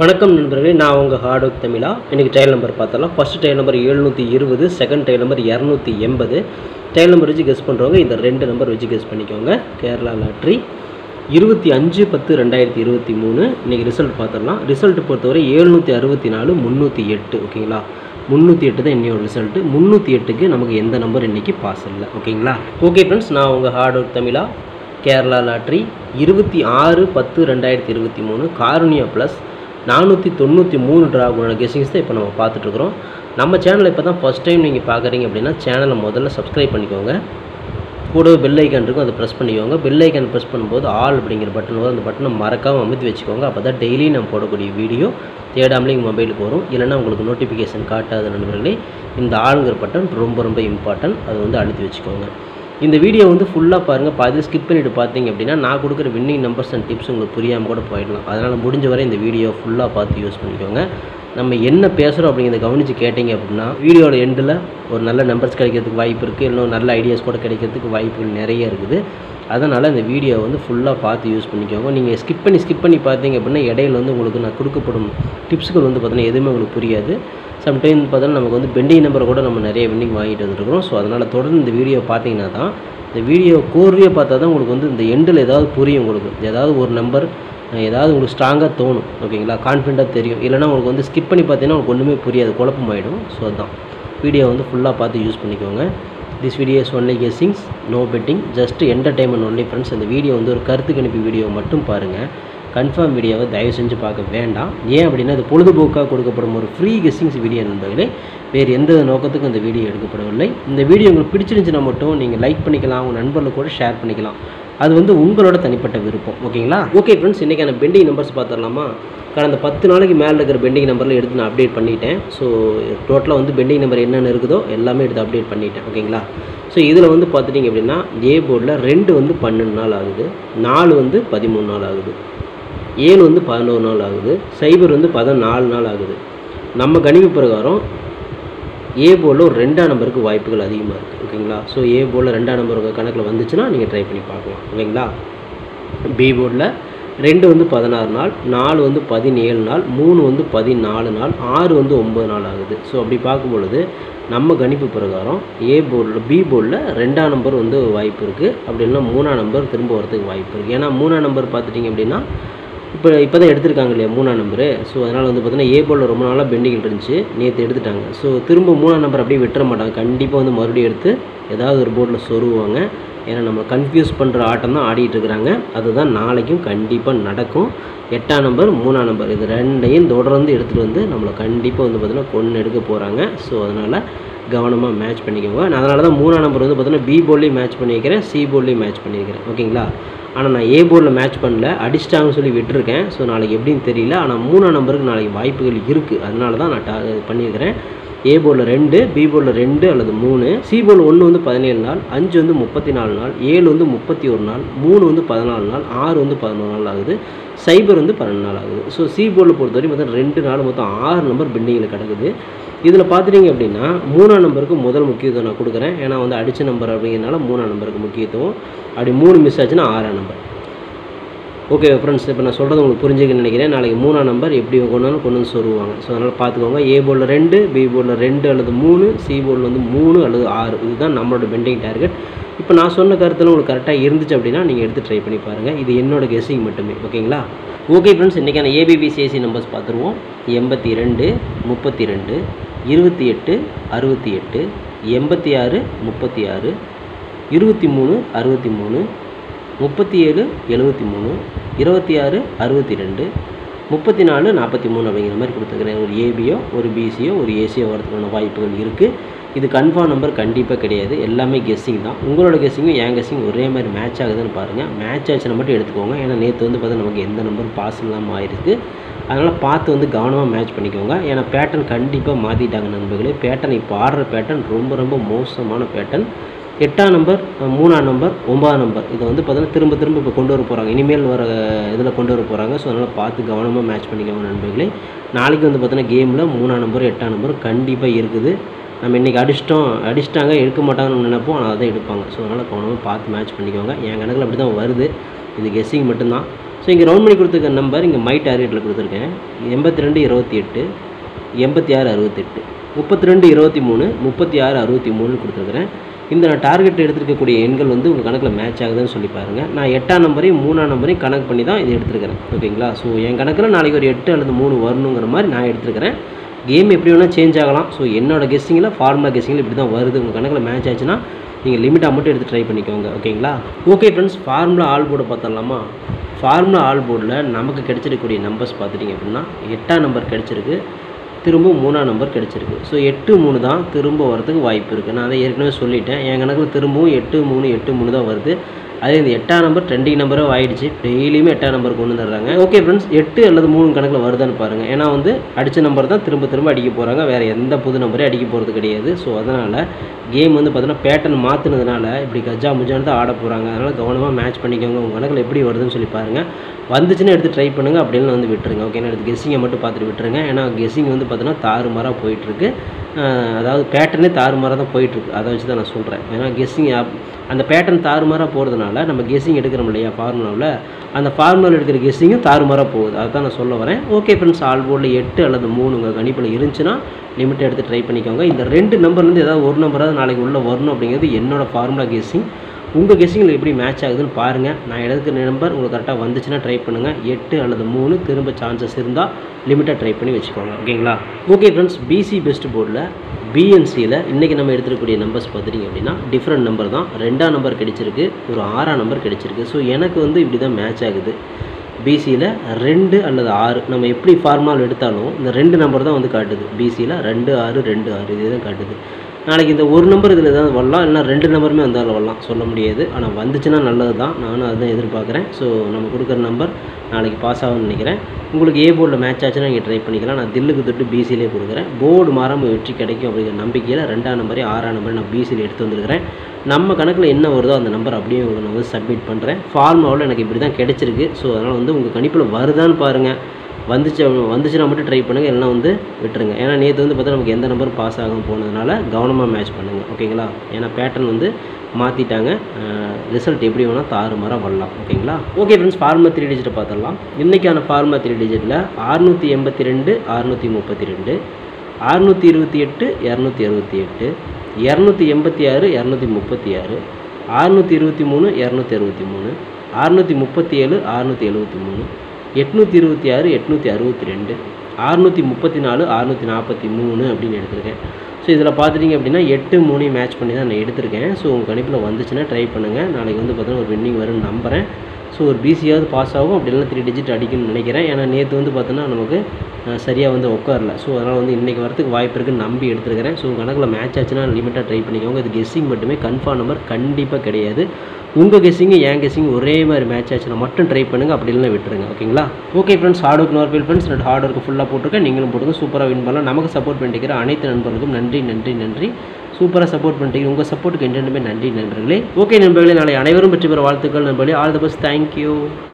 வணக்கம் நண்பர்களே நான் உங்கள் ஹார்ட் ஒர்க் தமிழா இன்றைக்கி டைல் நம்பர் பார்த்தலாம் ஃபஸ்ட் டைல் நம்பர் எழுநூற்றி இருபது செகண்ட் டைல் நம்பர் இரநூத்தி எண்பது டைல் நம்பர் வச்சு கெஸ் பண்ணுறவங்க இந்த ரெண்டு நம்பர் வச்சு கெஸ் பண்ணிக்கோங்க கேரளா லாட்ரி இருபத்தி அஞ்சு பத்து ரெண்டாயிரத்தி இருபத்தி மூணு இன்றைக்கி ரிசல்ட் பார்த்துடலாம் ரிசல்ட் பொறுத்தவரை எழுநூற்றி அறுபத்தி நாலு முந்நூற்றி எட்டு ஓகேங்களா முந்நூற்றி எட்டு தான் இன்னையோட ரிசல்ட்டு முந்நூற்றி எட்டுக்கு நமக்கு எந்த நம்பர் இன்றைக்கி பாஸ் இல்லை ஓகேங்களா ஓகே ஃப்ரெண்ட்ஸ் நான் உங்கள் ஹார்ட் ஒர்க் தமிழா கேரளா லாட்ரி இருபத்தி ஆறு பத்து ரெண்டாயிரத்தி இருபத்தி மூணு காருண்யா ப்ளஸ் நானூற்றி தொண்ணூற்றி மூணு ட்ராகுனோட கெஸிங்ஸ் தான் இப்போ நம்ம பார்த்துட்ருக்குறோம் நம்ம சேனலை இப்போ தான் ஃபஸ்ட் டைம் நீங்கள் பார்க்குறீங்க அப்படின்னா சேனலை முதல்ல சப்ஸ்கிரைப் பண்ணிக்கோங்க கூடவே பெல் ஐக்கான் இருக்கும் அதை ப்ரெஸ் பண்ணிக்கோங்க பெல் ஐக்கான் ப்ரெஸ் பண்ணும்போது ஆல் அப்படிங்கிற பட்டன் வரும் அந்த பட்டனை மறக்காமல் அமுத்தி வச்சுக்கோங்க அப்போ தான் டெய்லி நம்ம போடக்கூடிய வீடியோ தேடாமலே உங்கள் மொபைலுக்கு வரும் இல்லைன்னா உங்களுக்கு நோட்டிஃபிகேஷன் காட்டாத நண்பர்களே இந்த ஆளுங்கிற பட்டன் ரொம்ப ரொம்ப இம்பார்ட்டன்ட் அதை வந்து அழுத்தி வச்சுக்கோங்க இந்த வீடியோ வந்து ஃபுல்லாக பாருங்கள் பாதி ஸ்கிப் பண்ணிவிட்டு பார்த்தீங்க அப்படின்னா நான் கொடுக்குற வின்னிங் நம்பர்ஸ் அண்ட் டிப்ஸ் உங்களுக்கு புரியாமல் கூட போயிடலாம் அதனால் முடிஞ்ச வரை இந்த வீடியோ ஃபுல்லாக பார்த்து யூஸ் பண்ணிக்கோங்க நம்ம என்ன பேசுகிறோம் அப்படிங்கிறத கவனித்து கேட்டிங்க அப்படின்னா வீடியோட எண்டில் ஒரு நல்ல நம்பர்ஸ் கிடைக்கிறதுக்கு வாய்ப்பு இருக்குது இன்னும் நல்ல ஐடியாஸ் கூட கிடைக்கிறதுக்கு வாய்ப்புகள் நிறைய இருக்குது அதனால் இந்த வீடியோ வந்து ஃபுல்லாக பார்த்து யூஸ் பண்ணிக்கோங்க நீங்கள் ஸ்கிப் பண்ணி ஸ்கிப் பண்ணி பார்த்தீங்க அப்படின்னா இடையில வந்து உங்களுக்கு நான் கொடுக்கப்படும் டிப்ஸுகள் வந்து பார்த்தீங்கன்னா எதுவுமே உங்களுக்கு புரியாது சம்டைம் பார்த்தோன்னா நமக்கு வந்து பெண்டிங் நம்பரை கூட நம்ம நிறைய வின்னிங் வாங்கிட்டு வந்துருக்கிறோம் ஸோ அதனால் தொடர்ந்து இந்த வீடியோ பார்த்தீங்கன்னா தான் இந்த வீடியோ கோர்வையாக பார்த்தா தான் உங்களுக்கு வந்து இந்த எண்டில் ஏதாவது புரியும் உங்களுக்கு ஏதாவது ஒரு நம்பர் ஏதாவது உங்களுக்கு ஸ்ட்ராங்காக தோணும் ஓகேங்களா கான்ஃபிடண்ட்டாக தெரியும் இல்லைனா உங்களுக்கு வந்து ஸ்கிப் பண்ணி பார்த்தீங்கன்னா உங்களுக்கு ஒன்றுமே புரியாது குழப்பமாயிடும் ஸோ அதுதான் வீடியோ வந்து ஃபுல்லாக பார்த்து யூஸ் பண்ணிக்கோங்க this video is only guessings no betting just entertainment only friends அந்த வீடியோ வந்து ஒரு கருத்து கணிப்பு வீடியோ மட்டும் பாருங்கள் கன்ஃபார்ம் வீடியோவை தயவு செஞ்சு பார்க்க வேண்டாம் ஏன் அப்படின்னா அது பொழுதுபோக்காக கொடுக்கப்படும் ஒரு ஃப்ரீ கெஸ்ஸிங்ஸ் வீடியோ நண்பர்களே வேறு எந்த நோக்கத்துக்கும் இந்த வீடியோ எடுக்கப்படவில்லை இந்த வீடியோ உங்களுக்கு பிடிச்சிருந்துச்சுன்னா மட்டும் நீங்கள் லைக் பண்ணிக்கலாம் உங்கள் நண்பர்களுக்கு கூட ஷேர் பண்ணிக்கலாம் அது வந்து உங்களோட தனிப்பட்ட விருப்பம் ஓகேங்களா ஓகே ஃப்ரெண்ட்ஸ் இன்றைக்கான பெண்டிங் நம்பர்ஸ் பார்த்துடலாமா கடந்த பத்து நாளைக்கு மேலே இருக்கிற பெண்டிங் நம்பரில் எடுத்து நான் அப்டேட் பண்ணிட்டேன் ஸோ டோட்டலாக வந்து பெண்டிங் நம்பர் என்னென்ன இருக்குதோ எல்லாமே எடுத்து அப்டேட் பண்ணிட்டேன் ஓகேங்களா ஸோ இதில் வந்து பார்த்துட்டிங்க அப்படின்னா ஏ போர்டில் ரெண்டு வந்து பன்னெண்டு நாள் ஆகுது நாலு வந்து பதிமூணு நாள் ஆகுது ஏழு வந்து பதினோரு நாள் ஆகுது சைபர் வந்து பதினாலு நாள் ஆகுது நம்ம கணிப்பு பிரகாரம் ஏ போர்டில் ஒரு ரெண்டாம் நம்பருக்கு வாய்ப்புகள் அதிகமாக இருக்குது ஓகேங்களா ஸோ ஏ போர்டில் ரெண்டாம் நம்பர் கணக்கில் வந்துச்சுன்னா நீங்கள் ட்ரை பண்ணி பார்க்கலாம் ஓகேங்களா பி போர்டில் ரெண்டு வந்து பதினாறு நாள் நாலு வந்து பதினேழு நாள் மூணு வந்து பதினாலு நாள் ஆறு வந்து ஒம்பது நாள் ஆகுது ஸோ அப்படி பார்க்கும் பொழுது நம்ம கணிப்பு பிரகாரம் ஏ போர்டில் பி போர்டில் ரெண்டாம் நம்பர் வந்து வாய்ப்பு இருக்குது அப்படி இல்லைன்னா மூணாம் நம்பர் திரும்ப வரதுக்கு வாய்ப்பு இருக்குது ஏன்னா மூணாம் நம்பர் பார்த்துட்டிங்க அப்படின்னா இப்போ இப்போ தான் எடுத்திருக்காங்க இல்லையா மூணாம் நம்பரு ஸோ அதனால் வந்து பார்த்தீங்கன்னா ஏ போர்டில் ரொம்ப நாளாக பெண்டிங் இருந்துச்சு நேற்று எடுத்துட்டாங்க ஸோ திரும்ப மூணாம் நம்பர் அப்படியே விட்டுற மாட்டாங்க கண்டிப்பாக வந்து மறுபடியும் எடுத்து ஏதாவது ஒரு போர்டில் சொருவாங்க ஏன்னா நம்ம கன்ஃபியூஸ் பண்ணுற ஆட்டம் தான் ஆடிட்டு இருக்கிறாங்க அதுதான் நாளைக்கும் கண்டிப்பாக நடக்கும் எட்டாம் நம்பர் மூணாம் நம்பர் இது ரெண்டையும் தொடர்ந்து எடுத்துகிட்டு வந்து நம்மளை கண்டிப்பாக வந்து பார்த்திங்கன்னா கொன்று எடுக்க போகிறாங்க ஸோ அதனால் கவனமாக மேட்ச் பண்ணிக்கோங்க நான் அதனால தான் மூணாம் நம்பர் வந்து பார்த்தீங்கன்னா பி போர்ட்லேயும் மேட்ச் பண்ணியிருக்கிறேன் சி போர்ட்லேயும் மேட்ச் பண்ணியிருக்கிறேன் ஓகேங்களா ஆனால் நான் ஏ போர்டில் மேட்ச் பண்ணல அடிச்சிட்டாங்கன்னு சொல்லி விட்டுருக்கேன் ஸோ நாளைக்கு எப்படின்னு தெரியல ஆனால் மூணாம் நம்பருக்கு நாளைக்கு வாய்ப்புகள் இருக்குது அதனால தான் நான் டா பண்ணியிருக்கிறேன் ஏ போர்டில் ரெண்டு பி போர்டில் ரெண்டு அல்லது மூணு சி போர்டில் ஒன்று வந்து பதினேழு நாள் அஞ்சு வந்து முப்பத்தி நாலு நாள் ஏழு வந்து முப்பத்தி ஒரு நாள் மூணு வந்து பதினாலு நாள் ஆறு வந்து பதினோரு நாள் ஆகுது சைபர் வந்து பன்னெண்டு நாள் ஆகுது ஸோ சி போர்டில் பொறுத்தவரைக்கும் மொத்தம் ரெண்டு நாள் மொத்தம் ஆறு நம்பர் பெண்டிங்கில் கிடக்குது இதில் பார்த்துட்டிங்க அப்படின்னா மூணாம் நம்பருக்கு முதல் முக்கியத்துவம் நான் கொடுக்குறேன் ஏன்னா வந்து அடித்த நம்பர் அப்படிங்கிறனால மூணாம் நம்பருக்கு முக்கியத்துவம் அப்படி மூணு மிஸ் ஆச்சுன்னா ஆறாம் நம்பர் ஓகே ஃப்ரெண்ட்ஸ் இப்போ நான் சொல்கிறது உங்களுக்கு புரிஞ்சுக்கன்னு நினைக்கிறேன் நாளைக்கு மூணாம் நம்பர் எப்படி கொண்டு வந்து கொண்டு வந்து சொல்லுவாங்க ஸோ அதனால் பார்த்துக்கோங்க ஏ போர்டில் ரெண்டு பி போர்டில் ரெண்டு அல்லது மூணு சி போர்டில் வந்து மூணு அல்லது ஆறு இதுதான் நம்மளோட பெண்டிங் டார்கெட் இப்போ நான் சொன்ன கருத்தில் உங்களுக்கு கரெக்டாக இருந்துச்சு அப்படின்னா நீங்கள் எடுத்து ட்ரை பண்ணி பாருங்கள் இது என்னோட கெஸ்ஸிங் மட்டுமே ஓகேங்களா ஓகே ஃப்ரெண்ட்ஸ் இன்றைக்கான ஏபிபிசிஎஸ்சி நம்பர்ஸ் பார்த்துருவோம் எண்பத்தி ரெண்டு முப்பத்தி ரெண்டு இருபத்தி எட்டு அறுபத்தி எட்டு எண்பத்தி ஆறு முப்பத்தி ஆறு இருபத்தி மூணு அறுபத்தி மூணு முப்பத்தி ஏழு எழுபத்தி மூணு இருபத்தி ஆறு அறுபத்தி ரெண்டு முப்பத்தி நாலு நாற்பத்தி மூணு அப்படிங்கிற மாதிரி கொடுத்துருக்குறேன் ஒரு ஏபியோ ஒரு பிசியோ ஒரு ஏசியோ வரதுக்கான வாய்ப்புகள் இருக்குது இது கன்ஃபார்ம் நம்பர் கண்டிப்பாக கிடையாது எல்லாமே கெஸ்ஸிங் தான் உங்களோட கெஸ்ஸிங்கும் என் கெஸ்ஸிங் ஒரே மாதிரி மேட்ச் ஆகுதுன்னு பாருங்கள் மேட்ச் ஆச்சுன்னா மட்டும் எடுத்துக்கோங்க ஏன்னா நேற்று வந்து பார்த்தா நமக்கு எந்த நம்பர் பாஸ் இல்லாமல் ஆயிருக்கு அதனால் பார்த்து வந்து கவனமாக மேட்ச் பண்ணிக்கோங்க ஏன்னா பேட்டர்ன் கண்டிப்பாக மாற்றிட்டாங்க நண்பர்களே பேட்டர்ன் இப்போ ஆடுற பேட்டர்ன் ரொம்ப ரொம்ப மோசமான பேட்டர்ன் எட்டாம் நம்பர் மூணாம் நம்பர் ஒன்பதாம் நம்பர் இதை வந்து பார்த்தீங்கன்னா திரும்ப திரும்ப இப்போ கொண்டு வர போகிறாங்க இனிமேல் வர இதில் கொண்டு வர போகிறாங்க ஸோ அதனால் பார்த்து கவனமாக மேட்ச் பண்ணிக்கோங்க நண்பர்களே நாளைக்கு வந்து பார்த்தீங்கன்னா கேமில் மூணாம் நம்பர் எட்டாம் நம்பர் கண்டிப்பாக இருக்குது நம்ம இன்றைக்கி அடிச்சிட்டோம் அடிச்சிட்டாங்க எடுக்க மாட்டாங்கன்னு நினைப்போம் ஆனால் அதை எடுப்பாங்க ஸோ அதனால் கவனமாக பார்த்து மேட்ச் பண்ணிக்கோங்க என் கணக்கில் அப்படி தான் வருது இது கெஸ்ஸிங் மட்டும்தான் ஸோ இங்கே ரவுண்ட் பண்ணி கொடுத்துருக்க நம்பர் இங்கே மை டார்கெட்டில் கொடுத்துருக்கேன் எண்பத்தி ரெண்டு இருபத்தி எட்டு எண்பத்தி ஆறு அறுபத்தெட்டு முப்பத்தி ரெண்டு இருபத்தி மூணு முப்பத்தி ஆறு அறுபத்தி மூணுன்னு கொடுத்துருக்குறேன் இந்த நான் டார்கெட் எடுத்துருக்கக்கூடிய எண்கள் வந்து உங்கள் கணக்கில் மேட்ச் ஆகுதுன்னு சொல்லி பாருங்கள் நான் எட்டாம் நம்பரையும் மூணாம் நம்பரையும் கணக்கு பண்ணி தான் இது எடுத்துருக்கிறேன் ஓகேங்களா ஸோ என் கணக்கில் நாளைக்கு ஒரு எட்டு அல்லது மூணு வரணுங்கிற மாதிரி நான் எடுத்துருக்கிறேன் கேம் எப்படி வேணால் சேஞ்ச் ஆகலாம் ஸோ என்னோட கெஸ்ஸிங்கில் ஃபார்முலா கெஸ்ஸிங்கில் இப்படி தான் வருது உங்கள் கணக்கில் மேட்ச் ஆச்சுன்னா நீங்கள் லிமிட்டாக மட்டும் எடுத்து ட்ரை பண்ணிக்கோங்க ஓகேங்களா ஓகே ஃப்ரெண்ட்ஸ் ஃபார்முலா ஆல் போர்டை பார்த்துடலாமா ஃபார்முலா ஆல் போர்டில் நமக்கு கிடைச்சிருக்கக்கூடிய நம்பர்ஸ் பார்த்துட்டிங்க அப்படின்னா எட்டாம் நம்பர் கிடைச்சிருக்கு திரும்ப மூணாம் நம்பர் கிடச்சிருக்கு ஸோ எட்டு மூணு தான் திரும்ப வரதுக்கு வாய்ப்பு இருக்குது நான் அதை ஏற்கனவே சொல்லிட்டேன் என் கணக்கில் திரும்பவும் எட்டு மூணு எட்டு மூணு தான் வருது அதே இந்த எட்டாம் நம்பர் ட்ரெண்டிங் நம்பரும் ஆயிடுச்சு டெய்லியுமே எட்டாம் நம்பர் கொண்டு வந்துடுறாங்க ஓகே ஃப்ரெண்ட்ஸ் எட்டு அல்லது மூணு கணக்கில் வருதான்னு பாருங்கள் ஏன்னா வந்து அடித்த நம்பர் தான் திரும்ப திரும்ப அடிக்க போகிறாங்க வேறு எந்த புது நம்பரையும் அடிக்க போகிறது கிடையாது ஸோ அதனால் கேம் வந்து பார்த்தீங்கன்னா பேட்டர்ன் மாற்றினதுனால இப்படி கஜா முஜான்னு தான் ஆட போகிறாங்க அதனால் கவனமாக மேட்ச் பண்ணிக்கோங்க உங்கள் கணக்கில் எப்படி வருதுன்னு சொல்லி பாருங்கள் வந்துச்சுன்னா எடுத்து ட்ரை பண்ணுங்கள் அப்படின்னு வந்து விட்டுருங்க ஓகேனா எடுத்து கெஸ்ஸிங்கை மட்டும் பார்த்துட்டு விட்டுருங்க ஏன்னா கெஸ்ஸிங் வந்து பார்த்தீங்கன்னா தாறுமாறாக போயிட்டுருக்கு அதாவது பேட்டர்னே தாறுமாறாக தான் போயிட்டுருக்கு அதை வச்சு தான் நான் சொல்கிறேன் ஏன்னா கெஸ்ஸிங் அந்த பேட்டர்ன் தாறுமாறாக போகிறதுனால நம்ம கெஸ்ஸிங் எடுக்கிறோம் இல்லையா ஃபார்முலாவில் அந்த ஃபார்முலாவில் எடுக்கிற கெஸ்ஸிங்கும் தாறுமாறாக போகுது அதை தான் நான் சொல்ல வரேன் ஓகே ஃப்ரெண்ட்ஸ் ஆல் போர்டில் எட்டு அல்லது மூணு உங்கள் கணிப்பில் இருந்துச்சுன்னா லிமிட் எடுத்து ட்ரை பண்ணிக்கோங்க இந்த ரெண்டு நம்பர்லேருந்து ஏதாவது ஒரு நம்பராவது நாளைக்கு உள்ளே வரணும் அப்படிங்கிறது என்னோடய ஃபார்முலா கெஸ்ஸிங் உங்கள் கெஸ்ஸிங்கில் எப்படி மேட்ச் ஆகுதுன்னு பாருங்கள் நான் எடுக்கிற நம்பர் உங்களுக்கு கரெக்டாக வந்துச்சுன்னா ட்ரை பண்ணுங்கள் எட்டு அல்லது மூணு திரும்ப சான்சஸ் இருந்தால் லிமிட்டாக ட்ரை பண்ணி வச்சுக்கோங்க ஓகேங்களா ஓகே ஃப்ரெண்ட்ஸ் பிசி பெஸ்ட் போர்டில் பிஎன்சியில் இன்றைக்கி நம்ம எடுத்துருக்கக்கூடிய நம்பர்ஸ் பார்த்துட்டிங்க அப்படின்னா டிஃப்ரெண்ட் நம்பர் தான் ரெண்டாம் நம்பர் கிடைச்சிருக்கு ஒரு ஆறாம் நம்பர் கிடைச்சிருக்கு ஸோ எனக்கு வந்து இப்படி தான் மேட்ச் ஆகுது பிசியில் ரெண்டு அல்லது ஆறு நம்ம எப்படி ஃபார்முலாவில் எடுத்தாலும் இந்த ரெண்டு நம்பர் தான் வந்து காட்டுது பிசியில் ரெண்டு ஆறு ரெண்டு ஆறு இதே தான் காட்டுது நாளைக்கு இந்த ஒரு நம்பர் இதில் ஏதாவது வரலாம் இல்லைனா ரெண்டு நம்பருமே வந்தாலும் வரலாம் சொல்ல முடியாது ஆனால் வந்துச்சுன்னா நல்லது தான் நானும் அதுதான் எதிர்பார்க்குறேன் ஸோ நம்ம கொடுக்குற நம்பர் நாளைக்கு பாஸ் ஆகும்னு நினைக்கிறேன் உங்களுக்கு ஏ போர்டில் மேட்ச் ஆச்சுன்னா நீங்கள் ட்ரை பண்ணிக்கலாம் நான் தில்லுக்கு தொட்டு பிசிலே கொடுக்குறேன் போர்டு மாறாமல் வெற்றி கிடைக்கும் அப்படிங்கிற நம்பிக்கையில் ரெண்டாம் நம்பரே ஆறாம் நம்பரே நான் பிசியில் எடுத்து வந்திருக்கிறேன் நம்ம கணக்கில் என்ன வருதோ அந்த நம்பர் அப்படியே உங்களுக்கு நான் வந்து சப்மிட் பண்ணுறேன் ஃபார்முலாவில் எனக்கு இப்படி தான் கிடைச்சிருக்கு ஸோ அதனால் வந்து உங்கள் கணிப்பில் வருதான்னு பாருங்கள் வந்துச்சு வந்துச்சுன்னா மட்டும் ட்ரை பண்ணுங்கள் இல்லைனா வந்து விட்டுருங்க ஏன்னா நேற்று வந்து பார்த்தா நமக்கு எந்த நம்பர் பாஸ் ஆகும் போனதுனால கவனமாக மேட்ச் பண்ணுங்கள் ஓகேங்களா ஏன்னா பேட்டர்ன் வந்து மாற்றிட்டாங்க ரிசல்ட் எப்படி வேணால் தாறுமாறாக வரலாம் ஓகேங்களா ஓகே ஃப்ரெண்ட்ஸ் ஃபார்மா த்ரீ டிஜிட்டை பார்த்துடலாம் இன்றைக்கான ஃபார்மா த்ரீ டிஜிட்டில் அறுநூற்றி எண்பத்தி ரெண்டு அறுநூற்றி முப்பத்தி ரெண்டு அறுநூற்றி இருபத்தி எட்டு இரநூத்தி அறுபத்தி எட்டு இரநூத்தி எண்பத்தி ஆறு இரநூத்தி முப்பத்தி ஆறு அறுநூற்றி இருபத்தி மூணு இரநூத்தி அறுபத்தி மூணு அறுநூற்றி முப்பத்தி ஏழு அறுநூற்றி எழுபத்தி மூணு எட்நூற்றி இருபத்தி ஆறு எட்நூற்றி அறுபத்தி ரெண்டு அறுநூற்றி முப்பத்தி நாலு அறுநூற்றி நாற்பத்தி மூணு அப்படின்னு எடுத்திருக்கேன் ஸோ இதில் பார்த்துட்டிங்க அப்படின்னா எட்டு மூணையும் மேட்ச் பண்ணி தான் நான் எடுத்திருக்கேன் ஸோ உங்கள் கணிப்பில் வந்துச்சுன்னா ட்ரை பண்ணுங்கள் நாளைக்கு வந்து பார்த்தீங்கன்னா ஒரு வின்னிங் வரும்னு நம்புகிறேன் ஸோ ஒரு பிசியாவது பாஸ் ஆகும் அப்படி இல்லைனா த்ரீ டிஜிட் அடிக்கணும்னு நினைக்கிறேன் ஏன்னா நேற்று வந்து பார்த்தோன்னா நமக்கு சரியாக வந்து உட்காரல ஸோ அதனால் வந்து இன்றைக்கி வரதுக்கு வாய்ப்பு இருக்குன்னு நம்பி எடுத்துருக்கிறேன் ஸோ உங்கள் கணக்கில் மேட்ச் ஆச்சுன்னா லிமிட்டாக ட்ரை பண்ணிக்கோங்க இது கெஸ்ஸிங் மட்டுமே கன்ஃபார்ம் நம்பர் கண்டிப்பாக கிடையாது உங்கள் கெஸ்ஸிங்கு என் கெஸ்ஸிங் ஒரே மாதிரி மேட்ச் ஆச்சுன்னா மட்டும் ட்ரை பண்ணுங்கள் அப்படி இல்லைனா விட்டுருங்க ஓகேங்களா okay friends hard work normal friends ரெண்டு ஹார்ட் ஒர்க்கு ஃபுல்லாக போட்டிருக்கேன் நீங்களும் போட்டுங்க சூப்பராக வின் பண்ணலாம் நமக்கு சப்போர்ட் பண்ணிக்கிற அனைத்து நண்பர்களுக்கும் நன்றி நன்றி நன்றி சூப்பராக சப்போர்ட் பண்ணிட்டு உங்கள் சப்போர்ட்டுக்கு என்றென்றுமே நன்றி நண்பர்களே ஓகே நண்பர்களே நாளை அனைவரும் வெற்றி பெற வாழ்த்துக்கள் நண்பர்களே ஆல் த பெஸ்ட் தேங்க்யூ